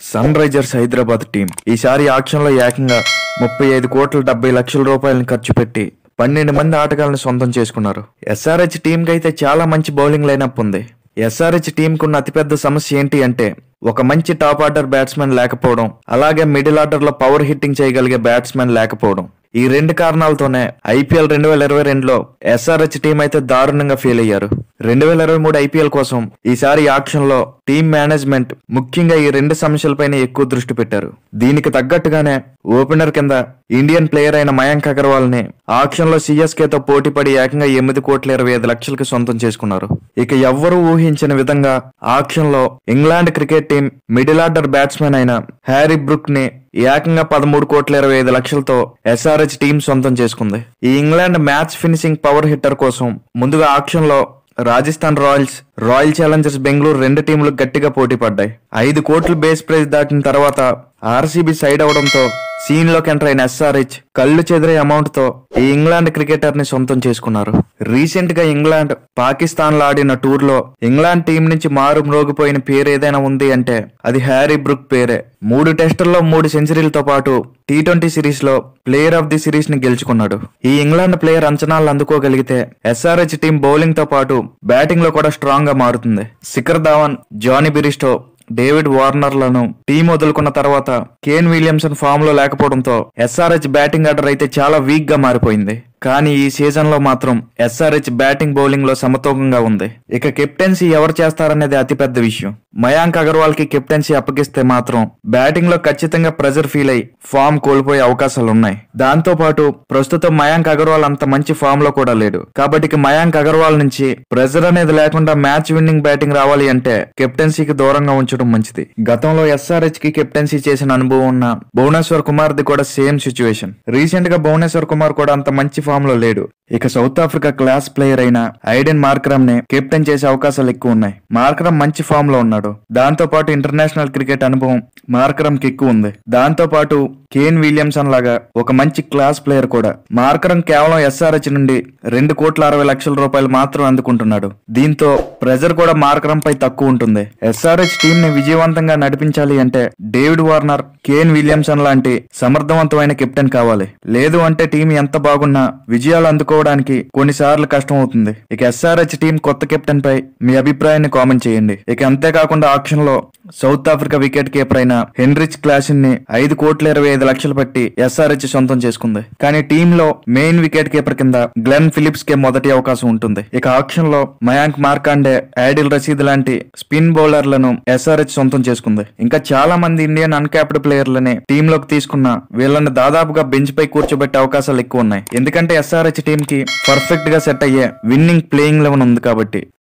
sun Risers Hyderabad team ఈసారి ఆక్షన్లో ఏకంగా ముప్పై ఐదు కోట్ల డెబ్బై లక్షల రూపాయలను ఖర్చు పెట్టి పన్నెండు మంది ఆటగాళ్లను సొంతం చేసుకున్నారు ఎస్ఆర్హెచ్ టీంకి అయితే చాలా మంచి బౌలింగ్ లైనప్ ఉంది ఎస్ఆర్హెచ్ టీంకు ఉన్న అతిపెద్ద సమస్య ఏంటి అంటే ఒక మంచి టాప్ ఆర్డర్ బ్యాట్స్మెన్ లేకపోవడం అలాగే మిడిల్ ఆర్డర్ లో పవర్ హిట్టింగ్ చేయగలిగే బ్యాట్స్మెన్ లేకపోవడం ఈ రెండు కారణాలతోనే ఐపీఎల్ రెండు వేల ఇరవై రెండులో ఎస్ఆర్హెచ్ టీం అయితే దారుణంగా ఫెయిల్ అయ్యారు రెండు వేల ఇరవై మూడు ఐపీఎల్ కోసం ఈసారి ఆక్షన్ లో టీం మేనేజ్మెంట్ ముఖ్యంగా ఈ రెండు సమస్యలపైన ఎక్కువ దృష్టి పెట్టారు దీనికి తగ్గట్టుగానే ఓపెనర్ కింద ఇండియన్ ప్లేయర్ అయిన మయాంక్ అగర్వాల్ ని ఆక్షన్ లో సిఎస్కే తో పోటీపడి ఏకంగా ఎనిమిది కోట్ల ఇరవై ఐదు లక్షలకి సొంతం చేసుకున్నారు ఇక ఎవ్వరూ ఊహించిన విధంగా ఆక్షన్ లో England cricket team middle order batsmen అయిన హ్యారీ బ్రుక్ ని ఏకంగా పదమూడు కోట్ల ఇరవై ఐదు లక్షలతో ఎస్ఆర్హెచ్ టీం సొంతం చేసుకుంది ఈ England match finishing power hitter కోసం ముందుగా ఆక్షన్ లో Rajasthan Royals Royal Challengers Bengaluru రెండు టీంలు గట్టిగా పోటీ పడ్డాయి ఐదు కోట్ల బేస్ ప్రైజ్ దాటిన తర్వాత ఆర్సీబీ సైడ్ అవడంతో సీన్ లోకి ఎంటర్ అయిన ఎస్ఆర్హెచ్ కళ్ళు చెదిరే అమౌంట్ తో ఈ ఇంగ్లాండ్ క్రికెటర్ ని సొంతం చేసుకున్నారు రీసెంట్ గా ఇంగ్లాండ్ పాకిస్తాన్ లో ఆడిన టూర్ లో ఇంగ్లాండ్ టీం నుంచి మారు మ్రోగిపోయిన పేరు ఏదైనా ఉంది అంటే అది హ్యారీ బ్రుక్ పేరే మూడు టెస్టుల్లో మూడు సెంచరీలతో పాటు టీ ట్వంటీ సిరీస్ లో ప్లేయర్ ఆఫ్ ది సిరీస్ ని గెలుచుకున్నాడు ఈ ఇంగ్లాండ్ ప్లేయర్ అంచనాలు అందుకోగలిగితే ఎస్ఆర్హెచ్ టీం బౌలింగ్ తో పాటు బ్యాటింగ్ లో కూడా స్ట్రాంగ్ గా మారుతుంది Shikhar Dhawan Jonny Bairstow David వార్నర్లను టీం వదులుకున్న తర్వాత కేన్ విలియమ్సన్ ఫామ్ లో లేకపోవడంతో ఎస్ఆర్హెచ్ బ్యాటింగ్ ఆర్డర్ అయితే చాలా వీక్ గా మారిపోయింది కానీ ఈ సీజన్ లో మాత్రం ఎస్ఆర్హెచ్ బ్యాటింగ్ బౌలింగ్ లో సమతూకంగా ఉంది ఇక కెప్టెన్సీ ఎవరు చేస్తారనేది అతిపెద్ద విషయం మయాంక్ అగర్వాల్ కి కెప్టెన్సీ అప్పగిస్తే మాత్రం బ్యాటింగ్ లో ఖచ్చితంగా ప్రెజర్ ఫీల్ అయి ఫామ్ కోల్పోయే అవకాశాలు ఉన్నాయి దాంతో పాటు ప్రస్తుతం మయాంక్ అగర్వాల్ అంత మంచి ఫామ్ లో కూడా లేడు కాబట్టి ఇక మయాంక్ అగర్వాల్ నుంచి ప్రెజర్ అనేది లేకుండా మ్యాచ్ విన్నింగ్ బ్యాటింగ్ రావాలి అంటే కెప్టెన్సీకి దూరంగా ఉంచడం మంచిది గతంలో ఎస్ఆర్హెచ్ కి కెప్టెన్సీ చేసిన అనుభవం ఉన్న భువనేశ్వర్ కుమార్ ది కూడా సేమ్ సిచ్యువేషన్ రీసెంట్ గా భువనేశ్వర్ కుమార్ కూడా అంత మంచి ఫామ్ లో లేడు ఇక సౌత్ ఆఫ్రికా క్లాస్ ప్లేయర్ అయిన ఐడెన్ మార్క్రమ్ ని కెప్టెన్ చేసే అవకాశాలు ఎక్కువ ఉన్నాయి మార్క్రమ్ మంచి ఫామ్ లో ఉన్నాడు దాంతో పాటు ఇంటర్నేషనల్ క్రికెట్ అనుభవం మార్కరం కి ఎక్కువ ఉంది దాంతో పాటు కేన్ విలియమ్సన్ లాగా ఒక మంచి క్లాస్ ప్లేయర్ కూడా మార్కరం కేవలం ఎస్ఆర్హెచ్ నుండి రెండు కోట్ల అరవై లక్షల రూపాయలు మాత్రం అందుకుంటున్నాడు దీంతో ప్రెజర్ కూడా మార్కరం పై తక్కువ ఉంటుంది ఎస్ఆర్హెచ్ టీం ని విజయవంతంగా నడిపించాలి అంటే డేవిడ్ వార్నర్ కేన్ విలియమ్సన్ లాంటి సమర్థవంతమైన కెప్టెన్ కావాలి లేదు అంటే టీం ఎంత బాగున్నా విజయాలు అందుకోవడానికి కొన్నిసార్లు కష్టం అవుతుంది ఇక ఎస్ఆర్హెచ్ టీం కొత్త కెప్టెన్ పై మీ అభిప్రాయాన్ని కామెంట్ చేయండి ఇక అంతేకాకుండా ఆక్షన్ లో సౌత్ ఆఫ్రికా వికెట్ కీపర్ అయిన హెన్రిచ్ క్లాసిన్ ని ఐదు కోట్ల ఇరవై ఐదు లక్షలు పెట్టి ఎస్ఆర్హెచ్ సొంతం చేసుకుంది కానీ టీమ్ లో మెయిన్ వికెట్ కీపర్ కింద గ్లెన్ ఫిలిప్స్ కే మొదటి అవకాశం ఉంటుంది ఇక ఆక్షన్ లో మయాంక్ మార్కాండే ఐడిల్ రషీద్ లాంటి స్పిన్ బౌలర్లను ఎస్ఆర్హెచ్ సొంతం చేసుకుంది ఇంకా చాలా మంది ఇండియన్ అన్క్యాప్డ్ ప్లేయర్లని టీమ్ లోకి తీసుకున్న వీళ్ళని దాదాపుగా బెంచ్ పై కూర్చోబెట్టే అవకాశాలు ఎక్కువ ఉన్నాయి ఎందుకంటే ఎస్ఆర్హెచ్ టీమ్ కి పర్ఫెక్ట్ గా సెట్ అయ్యే విన్నింగ్ ప్లేయింగ్ లెవెన్ ఉంది కాబట్టి